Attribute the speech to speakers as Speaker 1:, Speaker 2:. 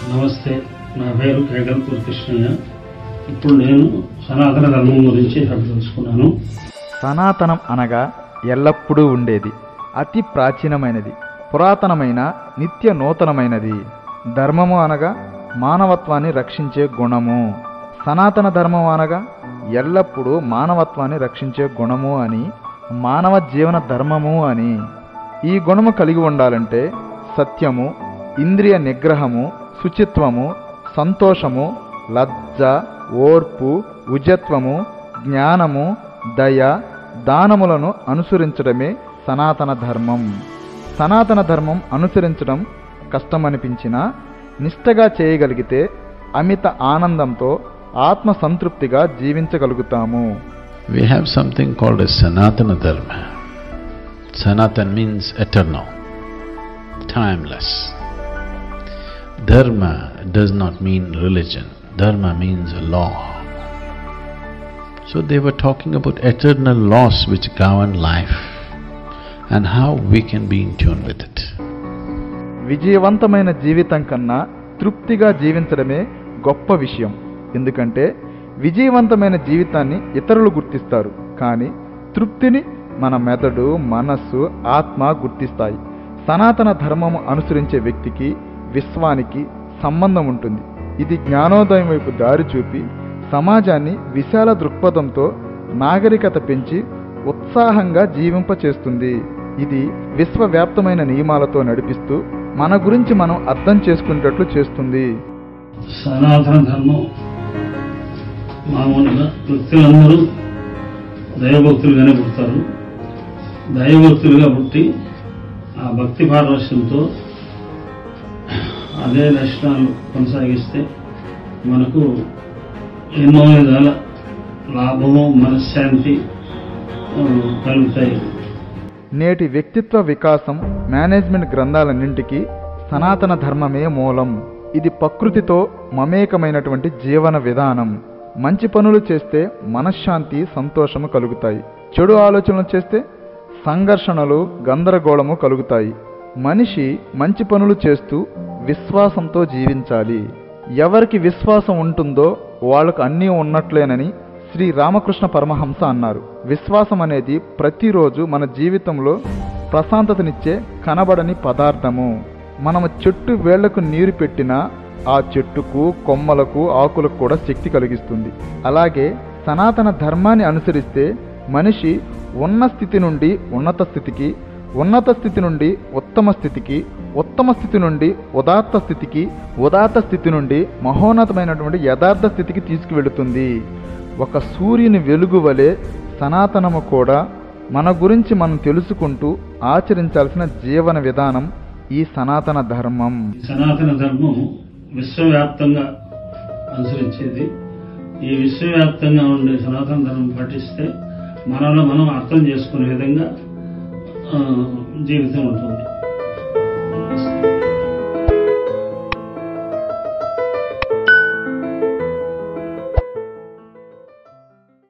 Speaker 1: నమస్తే నా పేరు కేగల్పూర్ కృష్ణయ్య ఇప్పుడు నేను సనాతన ధర్మం గురించి తెలుసుకున్నాను
Speaker 2: సనాతనం అనగా ఎల్లప్పుడూ ఉండేది అతి ప్రాచీనమైనది పురాతనమైన నిత్య నూతనమైనది ధర్మము అనగా మానవత్వాన్ని రక్షించే గుణము సనాతన ధర్మం అనగా ఎల్లప్పుడూ మానవత్వాన్ని రక్షించే గుణము అని మానవ జీవన ధర్మము అని ఈ గుణము కలిగి ఉండాలంటే సత్యము ఇంద్రియ నిగ్రహము శుచిత్వము సంతోషము లజ్జ ఓర్పు ఉజత్వము జ్ఞానము దయ దానములను అనుసరించడమే సనాతన ధర్మం సనాతన ధర్మం అనుసరించడం కష్టమనిపించినా నిష్టగా చేయగలిగితే అమిత ఆనందంతో ఆత్మ సంతృప్తిగా జీవించగలుగుతాము
Speaker 3: We have something called as Sanatana Dharma. Sanatan means eternal, timeless. Dharma does not mean religion, dharma means a law. So they were talking about eternal laws which govern life and how we can be in tune with it.
Speaker 2: విజయవంతమైన జీవితం కన్నా తృప్తిగా జీవించడమే గొప్ప విషయం ఎందుకంటే విజయవంతమైన జీవితాన్ని ఇతరులు గుర్తిస్తారు కానీ తృప్తిని మన మెదడు మనస్సు ఆత్మ గుర్తిస్తాయి సనాతన ధర్మము అనుసరించే వ్యక్తికి విశ్వానికి సంబంధం ఉంటుంది ఇది జ్ఞానోదయం వైపు దారి చూపి సమాజాన్ని విశాల దృక్పథంతో నాగరికత పెంచి ఉత్సాహంగా జీవింపచేస్తుంది ఇది విశ్వవ్యాప్తమైన నియమాలతో నడిపిస్తూ మన గురించి మనం అర్థం చేసుకునేటట్లు చేస్తుంది
Speaker 1: సనాతన ధర్మం మామూలుగా వ్యక్తులందరూ దైవభక్తులుగానే పుడతారు దైవభక్తులుగా పుట్టి ఆ భక్తి పారవశ్యంతో అదే లక్షణాలు కొనసాగిస్తే మనకు ఎన్నో విధాల లాభము మనశ్శాంతి ఆ, కలుగుతాయి
Speaker 2: నేటి వ్యక్తిత్వ వికాసం మేనేజ్మెంట్ గ్రంథాలన్నింటికి సనాతన ధర్మమే మూలం ఇది ప్రకృతితో మమేకమైనటువంటి జీవన విధానం మంచి పనులు చేస్తే మనశ్శాంతి సంతోషము కలుగుతాయి చెడు ఆలోచనలు చేస్తే సంఘర్షణలు గందరగోళము కలుగుతాయి మనిషి మంచి పనులు చేస్తూ విశ్వాసంతో జీవించాలి ఎవరికి విశ్వాసం ఉంటుందో వాళ్ళకు అన్నీ ఉన్నట్లేనని శ్రీ రామకృష్ణ పరమహంస అన్నారు విశ్వాసం అనేది ప్రతిరోజు మన జీవితంలో ప్రశాంతతనిచ్చే కనబడని పదార్థము మనము చెట్టు వేళ్లకు నీరు పెట్టినా ఆ చెట్టుకు కొమ్మలకు ఆకులకు కూడా శక్తి కలిగిస్తుంది అలాగే సనాతన ధర్మాన్ని అనుసరిస్తే మనిషి ఉన్న స్థితి నుండి ఉన్నత స్థితికి ఉన్నత స్థితి నుండి ఉత్తమ స్థితికి ఉత్తమ స్థితి నుండి ఉదాత్త స్థితికి ఉదాత్త స్థితి నుండి మహోన్నతమైనటువంటి యథార్థ స్థితికి తీసుకువెళుతుంది ఒక సూర్యుని వెలుగు వలె సనాతనము కూడా మన గురించి మనం తెలుసుకుంటూ ఆచరించాల్సిన జీవన విధానం ఈ సనాతన ధర్మం
Speaker 1: ఈ సనాతన ధర్మం విశ్వవ్యాప్తంగా అనుసరించేది ఈ విశ్వవ్యాప్తంగా ఉండే సనాతన ధర్మం పాటిస్తే మనలో మనం అర్థం చేసుకునే విధంగా ఆ, జీవితం ఉంటుంది